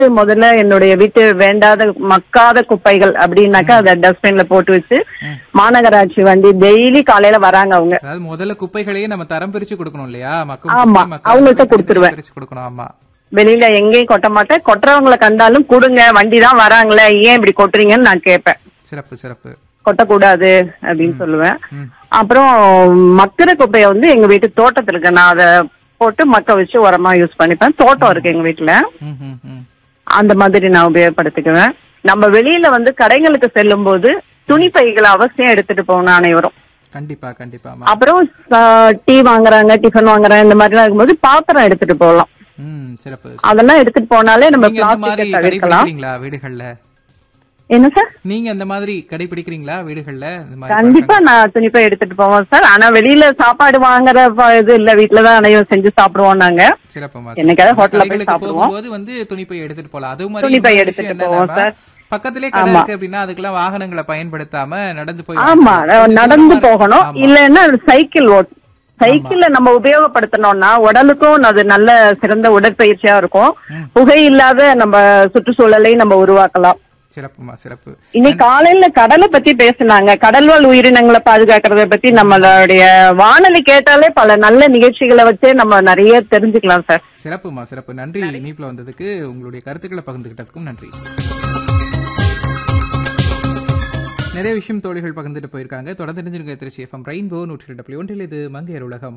முதல்ல என்னுடைய வீட்டு வேண்டாத மக்காத குப்பைகள் அப்படின்னாக்கா அதை டஸ்ட்பின்ல போட்டு வச்சு மாநகராட்சி வண்டி டெய்லி காலையில வராங்க அவங்க அதாவது முதல்ல குப்பைகளையே நம்ம தரம் பிரிச்சு கொடுக்கணும் இல்லையா மக்கும் ஆமா, குப்பை, மக்காத அவங்கள்ட்ட குப்பை கொடுத்துருவேன். பிரிச்சு கொடுக்கணும் ஆமா வெளியில எங்கேயும் கொட்ட மாட்டேன் கொட்டுறவங்களை கண்டாலும் கொடுங்க வண்டி தான் வராங்களே ஏன் இப்படி கொட்டுறீங்கன்னு நான் கேட்பேன் சிறப்பு சிறப்பு கொட்டக்கூடாது அப்படின்னு சொல்லுவேன் ம். அப்புறம் மக்கிற குப்பையை வந்து எங்க வீட்டு தோட்டத்துல இருக்கு நான் அதை போட்டு மக்க வச்சு உரமா யூஸ் பண்ணிப்பேன் தோட்டம் இருக்கு எங்க வீட்டுல ம், ம், ம். அந்த அந்த மாதிரி நான் உபயோகப்படுத்திக்குவேன் நம்ம வெளியில வந்து கடைகளுக்கு செல்லும் போது துணி பைகளை அவசியம் எடுத்துட்டு போகணும் அனைவரும் கண்டிப்பா கண்டிப்பா ஆமா அப்புறம் டீ வாங்குறாங்க டிஃபன் வாங்குறாங்க இந்த மாதிரி எல்லாம் இருக்கும்போது பாத்திரம் எடுத்துட்டு போகலாம் ம் சிறப்பு அதெல்லாம் எடுத்துட்டு போனாலே நம்ம நீங்க அந்த மாதிரி பிளாஸ்டிக்கை தவிர்க்கலாம் கடைபிடிக்கிறீங்களா வீடுகள்ல என்ன சார் நீங்க அந்த மாதிரி கடைபிடிக்கிறீங்களா வீடுகள்ல இந்த மாதிரி கண்டிப்பா நான் துணிப்பை எடுத்துட்டு போவோம் சார் ஆனா வெளியில சாப்பாடு வாங்குற ப- இது இல்ல வீட்டுலதான் அனைவரும் செஞ்சு சாப்பிடுவோம் நாங்க சிறப்புமா என்னைக்காவது நம்ம hotel ல போய் கடைகளுக்கு சாப்பிடுவோம். போகும்போது வந்து துணிப்பை எடுத்துட்டு போலாம் அது மாதிரி துணிப்பை இன்னொரு எடுத்துட்டு விஷயம் போவோம் என்னன்னா, சார். பக்கத்திலே கடை இருக்கு அப்படின்னா அதுக்கெல்லாம் வாகனங்களை பயன்படுத்தாம நடந்து போய் ஆமா வாங்கலாம். கொஞ்சம் நடந்து தூரமா இருக்கு. போகணும் ஆமா. இல்லைன்னா சைக்கிள் ஓட் சைக்கிள்ல நம்ம உபயோகப்படுத்தணும்னா உடலுக்கும் அது நல்ல சிறந்த உடற்பயிற்சியா இருக்கும் புகை இல்லாத நம்ம சுற்றுச்சூழலை நம்ம உருவாக்கலாம் சிறப்புமா சிறப்பு இன்னைக்கு காலையில கடலை பத்தி பேசுனாங்க கடல்வாழ் உயிரினங்களை பாதுகாக்கிறத பத்தி நம்மளுடைய வானொலி கேட்டாலே பல நல்ல நிகழ்ச்சிகளை வச்சே நம்ம நிறைய தெரிஞ்சுக்கலாம் சார் சிறப்புமா சிறப்பு நன்றி இனிப்புல வந்ததுக்கு உங்களுடைய கருத்துக்களை பகிர்ந்துகிட்டதுக்கும் நன்றி நிறைய விஷயம் தோழிகள் பகிர்ந்துட்டு போயிருக்காங்க தொடர்ந்து தெரிஞ்சிருங்க திருச்சி எஃப்எம் ரெயின்போ நூற்றி ரெண்டு புள்ளி ஒன்றில் இது மங்கையர் உலகம்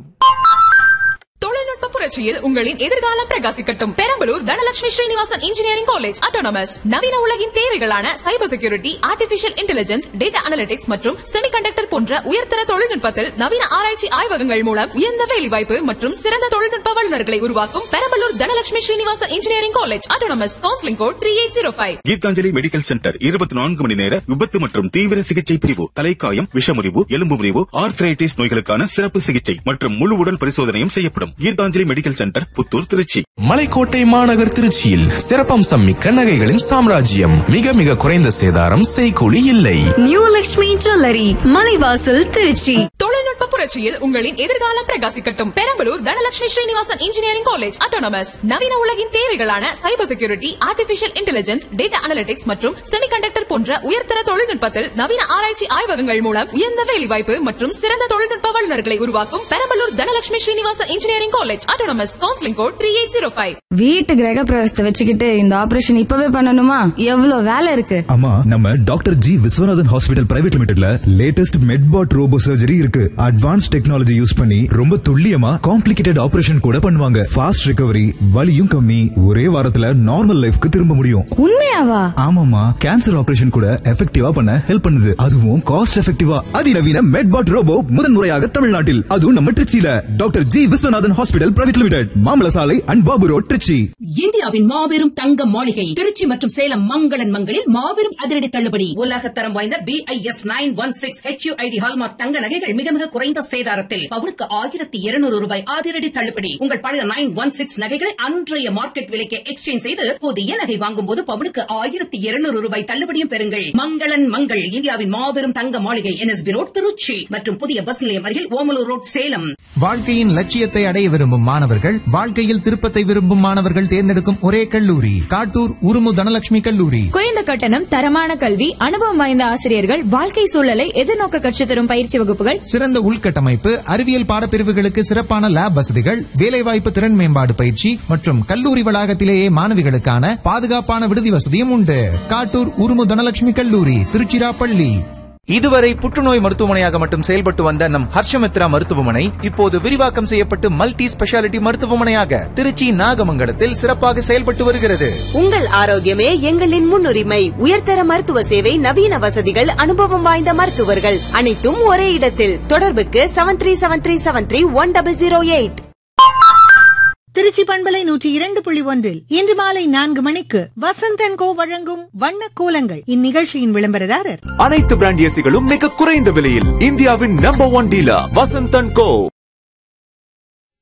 தொழில்நுட்ப புரட்சியில் உங்களின் எதிர்காலம் பிரகாசிக்கட்டும் Perambalur Dhanalakshmi Srinivasan engineering college autonomous நவீன உலகின் தேவைகளான cyber security artificial intelligence data analytics மற்றும் செமிகண்டக்டர் போன்ற உயர்தர தொழில்நுட்பத்தில் நவீன ஆராய்ச்சி ஆய்வகங்கள் மூலம் உயர்ந்த வேலைவாய்ப்பு மற்றும் சிறந்த தொழில்நுட்ப வல்லுநர்களை உருவாக்கும் Perambalur Dhanalakshmi Srinivasan engineering college autonomous counselling code three eight zero five Geethanjali medical centre இருபத்தி நான்கு மணி நேர விபத்து மற்றும் தீவிர சிகிச்சை பிரிவு தலைக்காயம் விஷமுறிவு எலும்பு முறிவு ஆர்த்ரைட்டிஸ் நோய்களுக்கான சிறப்பு சிகிச்சை மற்றும் முழு உடல் பரிசோதனையும் செய்யப்படும் கீதாஞ்சலி மெடிக்கல் சென்டர் புத்தூர் திருச்சி மலைக்கோட்டை மாநகர் திருச்சியில் சிறப்பம்சம் மிக்க நகைகளின் சாம்ராஜ்யம் மிக மிக குறைந்த சேதாரம் செய்கூலி இல்லை நியூ லக்ஷ்மி ஜுவல்லரி மலைவாசல் திருச்சி தொழில்நுட்ப புரட்சியில் உங்களின் எதிர்காலம் பிரகாசிக்கட்டும் Perambalur Dhanalakshmi Srinivasan engineering college autonomous நவீன உலகின் தேவைகளான cyber security artificial intelligence data analytics மற்றும் செமிகண்டக்டர் போன்ற உயர்தர தொழில்நுட்பத்தில் நவீன ஆராய்ச்சி ஆய்வகங்கள் மூலம் உயர்ந்த வேலைவாய்ப்பு மற்றும் சிறந்த தொழில்நுட்ப வல்லுநர்களை உருவாக்கும் Perambalur Dhanalakshmi Srinivasan engineering college autonomous counselling code three eight zero five வீட்டு கிரக பிரவேசத்தை வச்சுக்கிட்டு இந்த ஆபரேஷன் இப்பவே பண்ணணுமா எவ்வளவு வேலை இருக்கு ஆமா நம்ம doctor G Viswanathan hospital private லிமிடெட்ல லேட்டஸ்ட் மெட்பாட் ரோபோ சர்ஜரி இருக்கு அட்வான்ஸ் டெக்னாலஜி யூஸ் பண்ணி ரொம்ப துல்லியமா காம்ப்ளிகேட்டட் ஆபரேஷன் கூட பண்ணுவாங்க ஃபாஸ்ட் ரிகவரி வலியும் கம்மி ஒரே வாரத்துல நார்மல் லைஃப்க்கு திரும்ப முடியும் உண்மையாவா ஆமாமா கேன்சர் ஆபரேஷன் கூட எஃபெக்டிவா பண்ண ஹெல்ப் பண்ணுது அதுவும் காஸ்ட் எஃபெக்டிவா அதிநவீன மெட்பாட் ரோபோ முதன்முறையாக தமிழ்நாட்டில் அதுவும் நம்ம திருச்சியில doctor G Viswanathan hospital private limited மாமல சாலை அண்ட் பாபு ரோட் திருச்சி இந்தியாவின் மாபெரும் தங்க மாளிகை திருச்சி மற்றும் சேலம் மங்களன் மங்களில் மாபெரும் அதிரடி தள்ளுபடி உலக தரம் வாய்ந்த B I S nine one six H ID hallmark தங்க நகைகள் மிக மிக குறைந்த சேதாரத்தில் பவுனுக்கு ஆயிரத்தி இருநூறு ரூபாய் அதிரடி தள்ளுபடி உங்கள் பழைய நைன் ஒன் சிக்ஸ் நகைகளை அன்றைய மார்க்கெட் விலைக்கு எக்ஸ்சேஞ்ச் செய்து புதிய நகை வாங்கும் போது பவுனுக்கு ஆயிரத்தி இருநூறு ரூபாய் தள்ளுபடியும் பெறுங்கள் மங்களன் மங்கள் இந்தியாவின் மாபெரும் தங்க மாளிகை என்எஸ்பி ரோட் திருச்சி மற்றும் புதிய பஸ் நிலையம் அருகில் ஓமலூர் ரோட் சேலம் வாழ்க்கையின் லட்சியத்தை அடைய விரும்பும் மாணவர்கள் வாழ்க்கையில் திருப்பத்தை விரும்பும் மாணவர்கள் தேர்ந்தெடுக்கும் ஒரே கல்லூரி காட்டூர் உருமு தனலட்சுமி கல்லூரி குறைந்த கட்டணம் தரமான கல்வி அனுபவம் வாய்ந்த ஆசிரியர்கள் வாழ்க்கை சூழலை எதிர்நோக்க கற்றுத் தரும் பயிற்சி வகுப்புகள் சிறந்த உள்கட்டமைப்பு அறிவியல் பாடப்பிரிவுகளுக்கு சிறப்பான லேப் வசதிகள் வேலைவாய்ப்பு திறன் மேம்பாடு பயிற்சி மற்றும் கல்லூரி வளாகத்திலேயே மாணவிகளுக்கான பாதுகாப்பான விடுதி வசதியும் உண்டு காட்டூர் உருமு தனலட்சுமி கல்லூரி திருச்சிராப்பள்ளி இதுவரை புற்றுநோய் மருத்துவமனையாக மட்டும் செயல்பட்டு வந்த நம் ஹர்ஷமித்ரா மருத்துவமனை இப்போது விரிவாக்கம் செய்யப்பட்டு மல்டி ஸ்பெஷாலிட்டி மருத்துவமனையாக திருச்சி நாகமங்கலத்தில் சிறப்பாக செயல்பட்டு வருகிறது உங்கள் ஆரோக்கியமே எங்களின் முன்னுரிமை உயர்தர மருத்துவ சேவை நவீன வசதிகள் அனுபவம் வாய்ந்த மருத்துவர்கள் அனைத்தும் ஒரே இடத்தில் தொடர்புக்கு seven three seven three seven three one double zero eight Trichy பண்பலை நூற்றி இரண்டு புள்ளி ஒன்றில் இன்று மாலை நான்கு மணிக்கு வசந்தன் கோ வழங்கும் வண்ண கோலங்கள் இந்நிகழ்ச்சியின் விளம்பரதாரர் அனைத்து பிராண்ட் ஏசிகளும் மிக குறைந்த விலையில் இந்தியாவின் நம்பர் ஒன் டீலர் வசந்தன் கோ